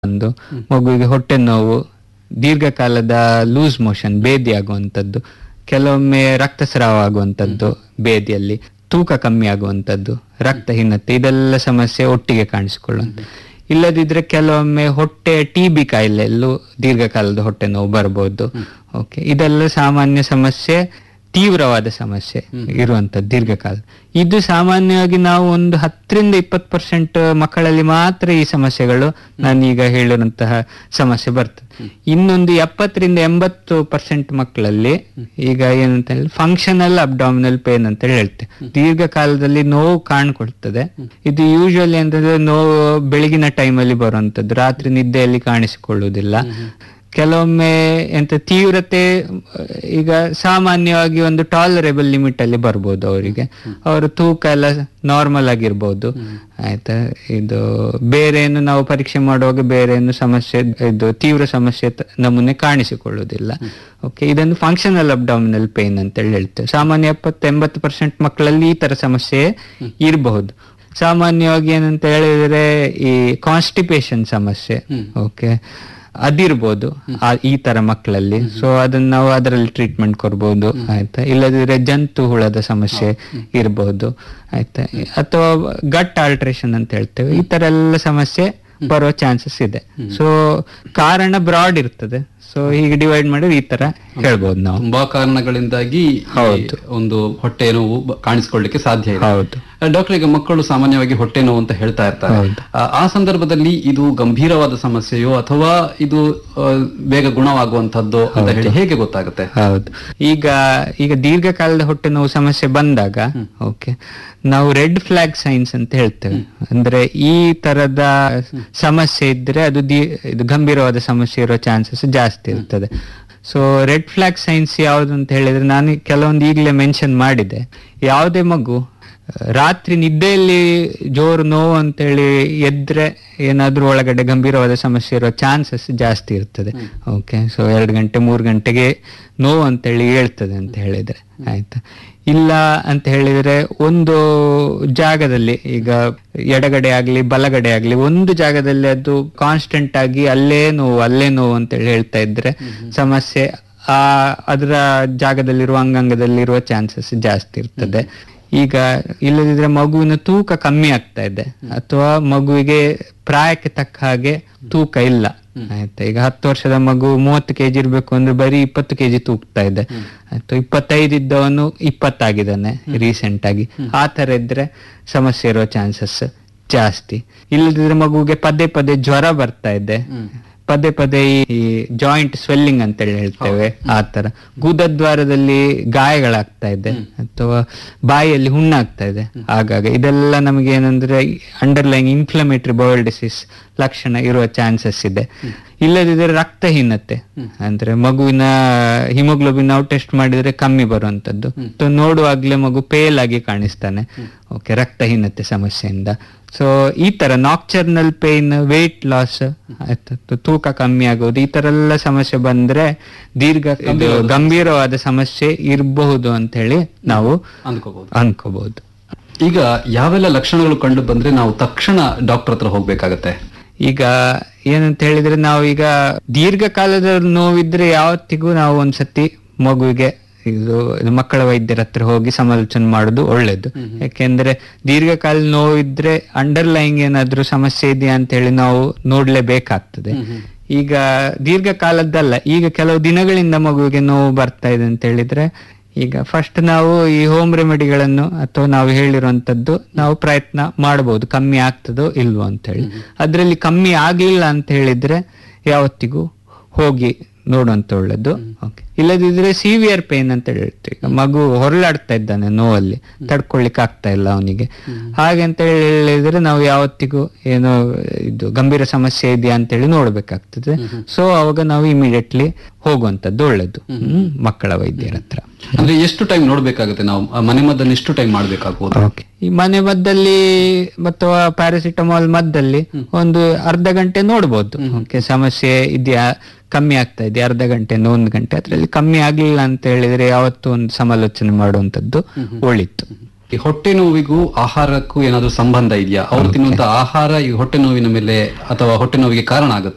ಒಂದು ಮಗುವಿಗೆ ಹೊಟ್ಟೆ ನೋವು ದೀರ್ಘಕಾಲದ ಲೂಸ್ ಮೋಷನ್ ಬೇದಿ ಆಗುವಂತದ್ದು ಕೆಲವೊಮ್ಮೆ ರಕ್ತಸ್ರಾವ ಆಗುವಂತದ್ದು ಬೇದಿಯಲ್ಲಿ ತೂಕ ಕಮ್ಮಿ ಆಗುವಂತದ್ದು ರಕ್ತಹೀನತೆ ಇದೆಲ್ಲ ಸಮಸ್ಯೆ ಒಟ್ಟಿಗೆ ಕಾಣಿಸಿಕೊಳ್ಳುವಂತ ಇಲ್ಲದಿದ್ರೆ ಕೆಲವೊಮ್ಮೆ ಹೊಟ್ಟೆ ಟಿ ಬಿ ಕಾಯಿಲೆಯಲ್ಲೂ ದೀರ್ಘಕಾಲದ ಹೊಟ್ಟೆ ನೋವು ಬರ್ಬೋದು ಓಕೆ ಇದೆಲ್ಲ ಸಾಮಾನ್ಯ ಸಮಸ್ಯೆ ತೀವ್ರವಾದ ಸಮಸ್ಯೆ ಇರುವಂತದ್ದು ದೀರ್ಘಕಾಲ ಇದು ಸಾಮಾನ್ಯವಾಗಿ ನಾವು ಒಂದು ಹತ್ತರಿಂದ ಇಪ್ಪತ್ತು ಪರ್ಸೆಂಟ್ ಮಕ್ಕಳಲ್ಲಿ ಮಾತ್ರ ಈ ಸಮಸ್ಯೆಗಳು ನಾನೀಗ ಹೇಳಿರುವಂತಹ ಸಮಸ್ಯೆ ಬರ್ತದೆ ಇನ್ನೊಂದು ಎಪ್ಪತ್ತರಿಂದ ಎಂಬತ್ತು ಪರ್ಸೆಂಟ್ ಮಕ್ಕಳಲ್ಲಿ ಈಗ ಏನಂತ ಹೇಳಿ ಫಂಕ್ಷನಲ್ ಅಬ್ಡಾಮಿನಲ್ ಪೇನ್ ಅಂತ ಹೇಳಿ ಹೇಳ್ತೇವೆ ದೀರ್ಘಕಾಲದಲ್ಲಿ ನೋವು ಕಾಣ್ಕೊಳ್ತದೆ ಇದು ಯೂಶುವಲಿ ಅಂತಂದ್ರೆ ನೋವು ಬೆಳಗಿನ ಟೈಮಲ್ಲಿ ಬರುವಂತದ್ದು ರಾತ್ರಿ ನಿದ್ದೆಯಲ್ಲಿ ಕಾಣಿಸಿಕೊಳ್ಳುವುದಿಲ್ಲ ಕೆಲವೊಮ್ಮೆ ಎಂತ ತೀವ್ರತೆ ಅಹ್, ಈಗ ಸಾಮಾನ್ಯವಾಗಿ ಒಂದು ಟಾಲರೇಬಲ್ ಲಿಮಿಟ್ ಅಲ್ಲಿ ಬರ್ಬೋದು ಅವರಿಗೆ ಅವರ ತೂಕ ಎಲ್ಲ ನಾರ್ಮಲ್ ಆಗಿರ್ಬೋದು ಆಯ್ತಾ ಇದು ಬೇರೆ ಏನು ನಾವು ಪರೀಕ್ಷೆ ಮಾಡುವಾಗ ಬೇರೆ ಏನು ಸಮಸ್ಯೆ ಇದು ತೀವ್ರ ಸಮಸ್ಯೆ ತ- ನಮೂನೆ ಕಾಣಿಸಿಕೊಳ್ಳುವುದಿಲ್ಲ ಓಕೆ ಇದನ್ನು ಫಂಕ್ಷನಲ್ ಅಬ್ಡಾಮಿನಲ್ ಪೇನ್ ಅಂತ ಹೇಳಿ ಹೇಳ್ತೇವೆ ಸಾಮಾನ್ಯ ಎಪ್ಪತ್ತು ಎಂಬತ್ತು ಪರ್ಸೆಂಟ್ ಮಕ್ಕಳಲ್ಲಿ ಈ ತರ ಸಮಸ್ಯೆ ಇರಬಹುದು ಸಾಮಾನ್ಯವಾಗಿ ಏನಂತ ಹೇಳಿದ್ರೆ ಈ ಕಾನ್ಸ್ಟಿಪೇಷನ್ ಸಮಸ್ಯೆ ಓಕೆ ಅದಿರ್ಬೋದು ಆ- ಈ ತರ ಮಕ್ಕಳಲ್ಲಿ ಸೊ ಅದನ್ನ ನಾವು ಅದರಲ್ಲಿ ಟ್ರೀಟ್ಮೆಂಟ್ ಕೊಡ್ಬೋದು ಆಯ್ತಾ ಇಲ್ಲದಿದ್ರೆ ಜಂತು ಹುಳದ ಸಮಸ್ಯೆ ಇರಬಹುದು ಆಯ್ತಾ ಅಥವಾ ಗಟ್ ಆಲ್ಟ್ರೇಷನ್ ಅಂತ ಹೇಳ್ತೇವೆ ಈ ತರ ಎಲ್ಲ ಸಮಸ್ಯೆ ಬರೋ ಚಾನ್ಸಸ್ ಇದೆ ಸೊ ಕಾರಣ ಬ್ರಾಡ್ ಇರ್ತದೆ ಸೊ ಹೀಗೆ ಡಿವೈಡ್ ಮಾಡಿ ಈ ತರ ಹೇಳ್ಬೋದು ನಾವು ತುಂಬಾ ಕಾರಣಗಳಿಂದಾಗಿ ಈ ಹೌದು. ಒಂದು ಹೊಟ್ಟೆ ನೋವು ಬ- ಕಾಣಿಸ್ಕೊಳ್ಳಿಕ್ಕೆ ಸಾಧ್ಯ ಇದೆ ಹೌದು ಡಾಕ್ಟರ್ ಈಗ ಮಕ್ಕಳು ಸಾಮಾನ್ಯವಾಗಿ ಹೊಟ್ಟೆ ನೋವು ಅಂತ ಹೇಳ್ತಾ ಇರ್ತಾರೆ ಹೌದು. ಆ- ಆ ಸಂದರ್ಭದಲ್ಲಿ ಇದು ಗಂಭೀರವಾದ ಸಮಸ್ಯೆಯೋ ಅಥವಾ ಇದು ಆ, ಬೇಗ ಗುಣವಾಗುವಂತದ್ದು ಅಂತ ಹೇಳಿ ಹೇಗೆ ಗೊತ್ತಾಗುತ್ತೆ ಹೌದು ಈಗ ಈಗ ದೀರ್ಘಕಾಲದ ಹೊಟ್ಟೆ ನೋವು ಸಮಸ್ಯೆ ಬಂದಾಗ ಓಕೆ ನಾವು ರೆಡ್ ಫ್ಲಾಗ್ ಸೈನ್ಸ್ ಅಂತ ಹೇಳ್ತೇವೆ ಅಂದ್ರೆ ಈ ತರದ ಸಮಸ್ಯೆ ಇದ್ರೆ ಅದು ದೀ- ಇದು ಗಂಭೀರವಾದ ಸಮಸ್ಯೆ ಇರೋ ಚಾನ್ಸಸ್ ಜಾಸ್ತಿ ಇರ್ತದೆ ಸೊ ರೆಡ್ ಫ್ಲಾಗ್ ಸೈನ್ಸ್ ಯಾವ್ದು ಅಂತ ಹೇಳಿದ್ರೆ ನಾನು ಕೆಲವೊಂದು ಈಗಲೇ ಮೆನ್ಷನ್ ಮಾಡಿದೆ ಯಾವುದೇ ಮಗು ಆ, ರಾತ್ರಿ ನಿದ್ದೆಯಲ್ಲಿ ಜೋರು ನೋವು ಅಂತೇಳಿ ಎದ್ರೆ ಏನಾದ್ರೂ ಒಳಗಡೆ ಗಂಭೀರವಾದ ಸಮಸ್ಯೆ ಇರೋ ಚಾನ್ಸಸ್ ಜಾಸ್ತಿ ಇರ್ತದೆ ಓಕೆ ಸೊ ಎರಡು ಗಂಟೆ ಮೂರು ಗಂಟೆಗೆ ನೋವು ಅಂತೇಳಿ ಹೇಳ್ತದೆ ಅಂತ ಹೇಳಿದ್ರೆ ಆಯ್ತಾ ಇಲ್ಲ ಅಂತ ಹೇಳಿದ್ರೆ ಒಂದು ಜಾಗದಲ್ಲಿ ಈಗ ಎಡಗಡೆ ಆಗ್ಲಿ ಬಲಗಡೆ ಆಗ್ಲಿ ಒಂದು ಜಾಗದಲ್ಲಿ ಅದು ಕಾನ್ಸ್ಟೆಂಟ್ ಆಗಿ ಅಲ್ಲೇ ನೋವು ಅಲ್ಲೇ ನೋವು ಅಂತೇಳಿ ಹೇಳ್ತಾ ಇದ್ರೆ ಸಮಸ್ಯೆ ಆ ಅದರ ಜಾಗದಲ್ಲಿರುವ ಅಂಗಾಂಗದಲ್ಲಿರುವ ಚಾನ್ಸಸ್ ಜಾಸ್ತಿ ಇರ್ತದೆ ಈಗ ಇಲ್ಲದಿದ್ರೆ ಮಗುವಿನ ತೂಕ ಕಮ್ಮಿ ಆಗ್ತಾ ಇದೆ ಅಥವಾ ಮಗುವಿಗೆ ಪ್ರಾಯಕ್ಕೆ ತಕ್ಕ ಹಾಗೆ ತೂಕ ಇಲ್ಲ ಆಯ್ತಾ ಈಗ ಹತ್ತು ವರ್ಷದ ಮಗು ಮೂವತ್ತು ಕೆಜಿ ಇರ್ಬೇಕು ಅಂದ್ರೆ ಬರೀ ಇಪ್ಪತ್ತು ಕೆಜಿ ತೂಗ್ತಾ ಇದೆ ಆಯ್ತು ಇಪ್ಪತ್ತೈದು ಇದ್ದವನು ಇಪ್ಪತ್ತಾಗಿದ್ದಾನೆ ರೀಸೆಂಟ್ ಆಗಿ ಆ ತರ ಇದ್ರೆ ಸಮಸ್ಯೆ ಇರೋ ಚಾನ್ಸಸ್ ಜಾಸ್ತಿ ಇಲ್ಲದಿದ್ರೆ ಮಗುವಿಗೆ ಪದೇ ಪದೇ ಜ್ವರ ಬರ್ತಾ ಇದೆ ಪದೇ ಪದೇ ಈ ಜಾಯಿಂಟ್ ಸ್ವೆಲ್ಲಿಂಗ್ ಅಂತ ಹೇಳಿ ಹೇಳ್ತೇವೆ ಆ ತರ ಗುದದ್ವಾರದಲ್ಲಿ ಗಾಯಗಳಾಗ್ತಾ ಇದೆ ಅಥವಾ ಬಾಯಿಯಲ್ಲಿ ಹುಣ್ಣಾಗ್ತಾ ಇದೆ ಆಗಾಗ ಇದೆಲ್ಲ ನಮಗೆ ಏನಂದ್ರೆ ಅಂಡರ್ಲೈನ್ ಇನ್ಫ್ಲಮೇಟರಿ ಬೌಲ್ ಡಿಸೀಸ್ ಲಕ್ಷಣ ಇರುವ ಚಾನ್ಸಸ್ ಇದೆ ಇಲ್ಲದಿದ್ರೆ ರಕ್ತಹೀನತೆ ಅಂದ್ರೆ ಮಗುವಿನ ಹಿಮೋಗ್ಲೋಬಿನ್ ನಾವು ಟೆಸ್ಟ್ ಮಾಡಿದ್ರೆ ಕಮ್ಮಿ ಬರುವಂತದ್ದು ಸೊ ನೋಡುವಾಗ್ಲೇ ಮಗು ಪೇಲ್ ಆಗಿ ಕಾಣಿಸ್ತಾನೆ ಓಕೆ ರಕ್ತಹೀನತೆ ಸಮಸ್ಯೆಯಿಂದ ಸೊ ಈ ತರ ನಾಕ್ಚರ್ನಲ್ ಪೇನ್ ವೇಟ್ ಲಾಸ್ ಆಯ್ತು ತೂಕ ಕಮ್ಮಿ ಆಗೋದು ಈ ತರ ಎಲ್ಲ ಸಮಸ್ಯೆ ಬಂದ್ರೆ ದೀರ್ಘ ಇದು ಗಂಭೀರವಾದ ಸಮಸ್ಯೆ ಇರಬಹುದು ಅಂತ ಹೇಳಿ ನಾವು ಅಂದ್ಕೋಬಹುದು ಅನ್ಕೋಬಹುದು ಈಗ ಯಾವೆಲ್ಲ ಲಕ್ಷಣಗಳು ಕಂಡು ಬಂದ್ರೆ ನಾವು ತಕ್ಷಣ ಡಾಕ್ಟರ್ ಹತ್ರ ಹೋಗ್ಬೇಕಾಗತ್ತೆ ಈಗ ಏನಂತ ಹೇಳಿದ್ರೆ ನಾವು ಈಗ ದೀರ್ಘಕಾಲದ ನೋವಿದ್ರೆ ಯಾವತ್ತಿಗೂ ನಾವು ಒಂದ್ಸತಿ ಮಗುವಿಗೆ ಇದು ಇದು ಮಕ್ಕಳ ವೈದ್ಯರ ಹತ್ರ ಹೋಗಿ ಸಮಾಲೋಚನೆ ಮಾಡೋದು ಒಳ್ಳೇದು ಯಾಕೆಂದ್ರೆ ದೀರ್ಘಕಾಲ ನೋವಿದ್ರೆ ಅಂಡರ್ಲೈಂಗ್ ಏನಾದ್ರೂ ಸಮಸ್ಯೆ ಇದೆಯಾ ಅಂತ ಹೇಳಿ ನಾವು ನೋಡ್ಲೇಬೇಕಾಗ್ತದೆ ಈಗ ದೀರ್ಘಕಾಲದ್ದಲ್ಲ ಈಗ ಕೆಲವು ದಿನಗಳಿಂದ ಮಗುವಿಗೆ ನೋವು ಬರ್ತಾ ಇದೆ ಅಂತ ಹೇಳಿದ್ರೆ ಈಗ ಫಸ್ಟ್ ನಾವು ಈ ಹೋಮ್ ರೆಮಿಡಿಗಳನ್ನು ಅಥವಾ ನಾವು ಹೇಳಿರುವಂತದ್ದು ನಾವು ಪ್ರಯತ್ನ ಮಾಡಬಹುದು ಕಮ್ಮಿ ಆಗ್ತದೋ ಇಲ್ವೋ ಅಂತ ಹೇಳಿ ಅದ್ರಲ್ಲಿ ಕಮ್ಮಿ ಆಗ್ಲಿಲ್ಲ ಅಂತ ಹೇಳಿದ್ರೆ ಯಾವತ್ತಿಗೂ ಹೋಗಿ ನೋಡುವಂತ ಒಳ್ಳೇದು ಓಕೆ ಇಲ್ಲದಿದ್ರೆ ಸಿವಿಯರ್ ಪೇನ್ ಅಂತ ಹೇಳ್ತೀವಿ ಈಗ ಮಗು ಹೊರಳಾಡ್ತಾ ಇದ್ದಾನೆ ನೋವಲ್ಲಿ ತಡ್ಕೊಳ್ಲಿಕ್ಕೆ ಆಗ್ತಾ ಇಲ್ಲ ಅವನಿಗೆ ಹಾಗೆ ಅಂತ ಹೇಳಿದ್ರೆ ನಾವು ಯಾವತ್ತಿಗೂ ಏನೋ ಇದು ಗಂಭೀರ ಸಮಸ್ಯೆ ಇದೆಯಾ ಅಂತ ಹೇಳಿ ನೋಡ್ಬೇಕಾಗ್ತದೆ ಸೊ ಅವಾಗ ನಾವು ಇಮಿಡಿಯೇಟ್ಲಿ ಹೋಗುವಂತದ್ದು ಒಳ್ಳೇದು ಹ್ಮ್ ಮಕ್ಕಳ ವೈದ್ಯರ ಹತ್ರ ಅಂದ್ರೆ ಎಷ್ಟು ಟೈಮ್ ನೋಡ್ಬೇಕಾಗುತ್ತೆ ನಾವು ಆ ಮನೆ ಮದ್ದನ್ನು ಎಷ್ಟು ಟೈಮ್ ಮಾಡ್ಬೇಕಾಗ್ಬೋದು ಓಕೆ ಈ ಮನೆ ಮದ್ದಲ್ಲಿ ಅಥವಾ ಪ್ಯಾರಾಸಿಟಮಾಲ್ ಮದ್ದಲ್ಲಿ ಒಂದು ಅರ್ಧ ಗಂಟೆ ನೋಡ್ಬೋದು ಓಕೆ ಸಮಸ್ಯೆ ಇದೆಯಾ ಕಮ್ಮಿ ಆಗ್ತಾ ಇದೆ ಅರ್ಧ ಗಂಟೆ ಒಂದು ಗಂಟೆ ಅದ್ರಲ್ಲಿ ಕಮ್ಮಿ ಆಗ್ಲಿಲ್ಲ ಅಂತ ಹೇಳಿದ್ರೆ ಯಾವತ್ತೂ ಒಂದು ಸಮಾಲೋಚನೆ ಮಾಡುವಂತದ್ದು ಒಳಿತು ಈ ಹೊಟ್ಟೆ ನೋವಿಗೂ ಆಹಾರಕ್ಕೂ ಏನಾದ್ರೂ ಸಂಬಂಧ ಇದೆಯಾ ಅವ್ರು ತಿನ್ನುವಂತ ಆಹಾರ ಈ ಹೊಟ್ಟೆ ನೋವಿನ ಮೇಲೆ ಅಥವಾ ಹೊಟ್ಟೆ ನೋವಿಗೆ ಕಾರಣ ಆಗುತ್ತೆ